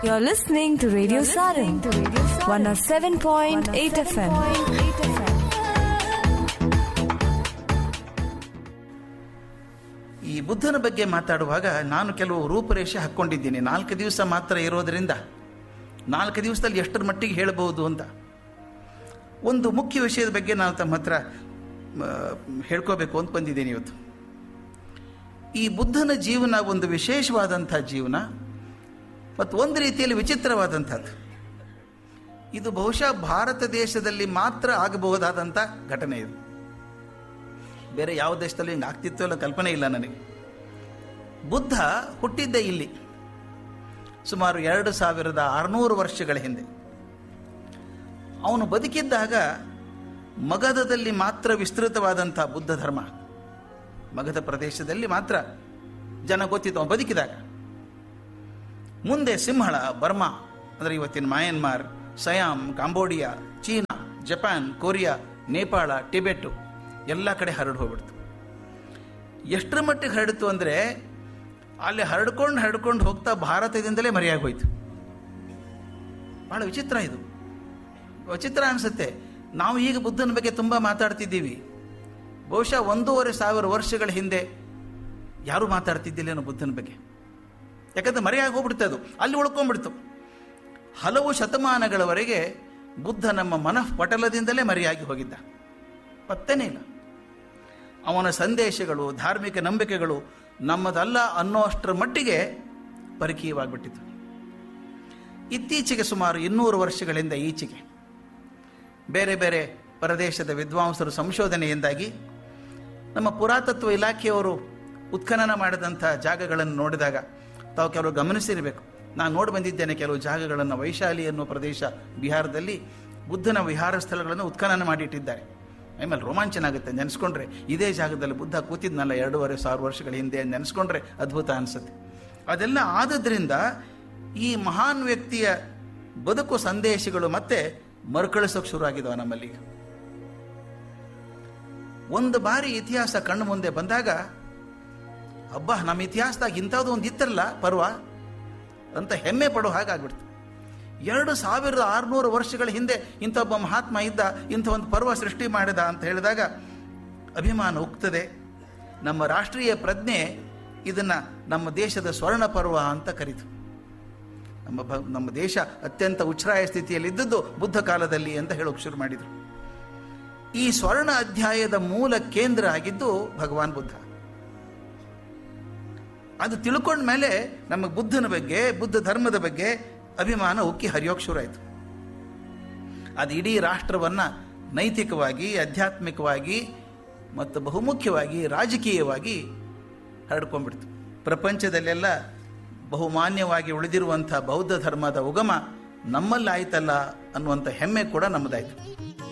You're listening to Radio Sarin, 107.8 FM. ಈ ಬುದ್ಧನ ಬಗ್ಗೆ ಮಾತಾಡುವಾಗ ನಾನು ಕೆಲವು ರೂಪರೇಷೆ ಹಾಕ್ಕೊಂಡಿದ್ದೀನಿ ನಾಲ್ಕು ದಿವಸ ಮಾತ್ರ ಇರೋದರಿಂದ ನಾಲ್ಕು ದಿವಸದಲ್ಲಿ ಎಷ್ಟರ ಮಟ್ಟಿಗೆ ಹೇಳಬಹುದು ಅಂತ ಒಂದು ಮುಖ್ಯ ವಿಷಯದ ಬಗ್ಗೆ ನಾನು ತಮ್ಮ ಹತ್ರ ಮ, ಹೇಳ್ಕೋಬೇಕು ಅಂತ ಬಂದಿದ್ದೀನಿ ಇವತ್ತು ಈ ಬುದ್ಧನ ಜೀವನ ಒಂದು ವಿಶೇಷವಾದಂಥ ಜೀವನ ಮತ್ತು ಒಂದು ರೀತಿಯಲ್ಲಿ ವಿಚಿತ್ರವಾದಂಥದ್ದು ಇದು ಬಹುಶಃ ಭಾರತ ದೇಶದಲ್ಲಿ ಮಾತ್ರ ಆಗಬಹುದಾದಂಥ ಘಟನೆ ಇದು ಬೇರೆ ಯಾವ ದೇಶದಲ್ಲಿ ಹಿಂಗೆ ಆಗ್ತಿತ್ತೋ ಇಲ್ಲ ಕಲ್ಪನೆ ಇಲ್ಲ ನನಗೆ ಬುದ್ಧ ಹುಟ್ಟಿದ್ದೇ ಇಲ್ಲಿ ಸುಮಾರು ಎರಡು ಸಾವಿರದ ಆರುನೂರು ವರ್ಷಗಳ ಹಿಂದೆ ಅವನು ಬದುಕಿದ್ದಾಗ ಮಗಧದಲ್ಲಿ ಮಾತ್ರ ವಿಸ್ತೃತವಾದಂಥ ಬುದ್ಧ ಧರ್ಮ ಮಗಧ ಪ್ರದೇಶದಲ್ಲಿ ಮಾತ್ರ ಜನ ಗೊತ್ತಿತ್ತು ಅವನು ಬದುಕಿದಾಗ ಮುಂದೆ ಸಿಂಹಳ ಬರ್ಮಾ ಅಂದರೆ ಇವತ್ತಿನ Myanmar Siam Cambodia China Japan Korea Nepal Tibet ಎಲ್ಲ ಕಡೆ ಹರಡು ಹೋಗ್ಬಿಡ್ತು ಎಷ್ಟರ ಮಟ್ಟಿಗೆ ಹರಡಿತು ಅಂದರೆ ಅಲ್ಲಿ ಹರಡ್ಕೊಂಡು ಹರಡ್ಕೊಂಡು ಹೋಗ್ತಾ ಭಾರತದಿಂದಲೇ ಮರೆಯಾಗಿ ಹೋಯ್ತು ಬಹಳ ವಿಚಿತ್ರ ಇದು ವಿಚಿತ್ರ ಅನಿಸುತ್ತೆ ನಾವು ಈಗ ಬುದ್ಧನ ಬಗ್ಗೆ ತುಂಬ ಮಾತಾಡ್ತಿದ್ದೀವಿ ಬಹುಶಃ ಒಂದೂವರೆ ಸಾವಿರ ವರ್ಷಗಳ ಹಿಂದೆ ಯಾರೂ ಮಾತಾಡ್ತಿದ್ದಿಲ್ಲೇನೋ ಬುದ್ಧನ ಬಗ್ಗೆ ಯಾಕಂದ್ರೆ ಮರೆಯಾಗಿ ಹೋಗ್ಬಿಡ್ತು ಅದು ಅಲ್ಲಿ ಉಳ್ಕೊಂಡ್ಬಿಡ್ತು ಹಲವು ಶತಮಾನಗಳವರೆಗೆ ಬುದ್ಧ ನಮ್ಮ ಮನಃಪಟಲದಿಂದಲೇ ಮರೆಯಾಗಿ ಹೋಗಿದ್ದ ಪತ್ತನೇ ಇಲ್ಲ ಅವನ ಸಂದೇಶಗಳು ಧಾರ್ಮಿಕ ನಂಬಿಕೆಗಳು ನಮ್ಮದಲ್ಲ ಅನ್ನೋ ಅಷ್ಟರ ಮಟ್ಟಿಗೆ ಪರಕೀಯವಾಗಿಬಿಟ್ಟಿತು ಇತ್ತೀಚೆಗೆ ಸುಮಾರು ಇನ್ನೂರು ವರ್ಷಗಳಿಂದ ಈಚೆಗೆ ಬೇರೆ ಬೇರೆ ಪ್ರದೇಶದ ವಿದ್ವಾಂಸರು ಸಂಶೋಧನೆಯಿಂದಾಗಿ ನಮ್ಮ ಪುರಾತತ್ವ ಇಲಾಖೆಯವರು ಉತ್ಖನನ ಮಾಡಿದಂಥ ಜಾಗಗಳನ್ನು ನೋಡಿದಾಗ ತಾವು ಕೆಲವು ಗಮನಿಸಿರಬೇಕು ನಾನು ನೋಡಿ ಬಂದಿದ್ದೇನೆ ಕೆಲವು ಜಾಗಗಳನ್ನು ವೈಶಾಲಿ ಅನ್ನೋ ಪ್ರದೇಶ ಬಿಹಾರದಲ್ಲಿ ಬುದ್ಧನ ವಿಹಾರ ಸ್ಥಳಗಳನ್ನು ಉತ್ಖನನ ಮಾಡಿಟ್ಟಿದ್ದಾರೆ ಆಮೇಲೆ ರೋಮಾಂಚನ ಆಗುತ್ತೆ ನೆನೆಸ್ಕೊಂಡ್ರೆ ಇದೇ ಜಾಗದಲ್ಲಿ ಬುದ್ಧ ಕೂತಿದ್ನಲ್ಲ ಎರಡೂವರೆ ಸಾವಿರ ವರ್ಷಗಳ ಹಿಂದೆ ನೆನೆಸ್ಕೊಂಡ್ರೆ ಅದ್ಭುತ ಅನಿಸುತ್ತೆ ಅದೆಲ್ಲ ಆದದ್ರಿಂದ ಈ ಮಹಾನ್ ವ್ಯಕ್ತಿಯ ಬದುಕು ಸಂದೇಶಗಳು ಮತ್ತೆ ಮರುಕಳಿಸೋಕೆ ಶುರು ಆಗಿದಾವ ನಮ್ಮಲ್ಲಿ ಒಂದು ಬಾರಿ ಇತಿಹಾಸ ಕಣ್ಣು ಮುಂದೆ ಬಂದಾಗ ಹಬ್ಬ ನಮ್ಮ ಇತಿಹಾಸದಾಗ ಇಂಥದ್ದು ಒಂದು ಇತ್ತರಲ್ಲ ಪರ್ವ ಅಂತ ಹೆಮ್ಮೆ ಪಡೋ ಹಾಗಾಗ್ಬಿಡ್ತು ಎರಡು ಸಾವಿರದ ಆರುನೂರು ವರ್ಷಗಳ ಹಿಂದೆ ಇಂಥ ಒಬ್ಬ ಮಹಾತ್ಮ ಇದ್ದ ಇಂಥ ಒಂದು ಪರ್ವ ಸೃಷ್ಟಿ ಮಾಡಿದ ಅಂತ ಹೇಳಿದಾಗ ಅಭಿಮಾನ ಉಕ್ತದೆ ನಮ್ಮ ರಾಷ್ಟ್ರೀಯ ಪ್ರಜ್ಞೆ ಇದನ್ನು ನಮ್ಮ ದೇಶದ ಸ್ವರ್ಣ ಪರ್ವ ಅಂತ ಕರೀತು ನಮ್ಮ ಭ ನಮ್ಮ ದೇಶ ಅತ್ಯಂತ ಉಚ್ಛ್ರಾಯ ಸ್ಥಿತಿಯಲ್ಲಿದ್ದದ್ದು ಬುದ್ಧ ಕಾಲದಲ್ಲಿ ಅಂತ ಹೇಳೋಕೆ ಶುರು ಮಾಡಿದರು ಈ ಸ್ವರ್ಣ ಅಧ್ಯಾಯದ ಮೂಲ ಕೇಂದ್ರ ಆಗಿದ್ದು ಭಗವಾನ್ ಬುದ್ಧ ಅದು ತಿಳ್ಕೊಂಡ ಮೇಲೆ ನಮಗೆ ಬುದ್ಧನ ಬಗ್ಗೆ ಬುದ್ಧ ಧರ್ಮದ ಬಗ್ಗೆ ಅಭಿಮಾನ ಉಕ್ಕಿ ಹರಿಯೋಕೆ ಶುರು ಆಯಿತು ಅದು ಇಡೀ ರಾಷ್ಟ್ರವನ್ನು ನೈತಿಕವಾಗಿ ಆಧ್ಯಾತ್ಮಿಕವಾಗಿ ಮತ್ತು ಬಹುಮುಖ್ಯವಾಗಿ ರಾಜಕೀಯವಾಗಿ ಹರಡ್ಕೊಂಡ್ಬಿಡ್ತು ಪ್ರಪಂಚದಲ್ಲೆಲ್ಲ ಬಹುಮಾನ್ಯವಾಗಿ ಉಳಿದಿರುವಂಥ ಬೌದ್ಧ ಧರ್ಮದ ಉಗಮ ನಮ್ಮಲ್ಲಿ ಆಯ್ತಲ್ಲ ಅನ್ನುವಂಥ ಹೆಮ್ಮೆ ಕೂಡ ನಮ್ಮದಾಯಿತು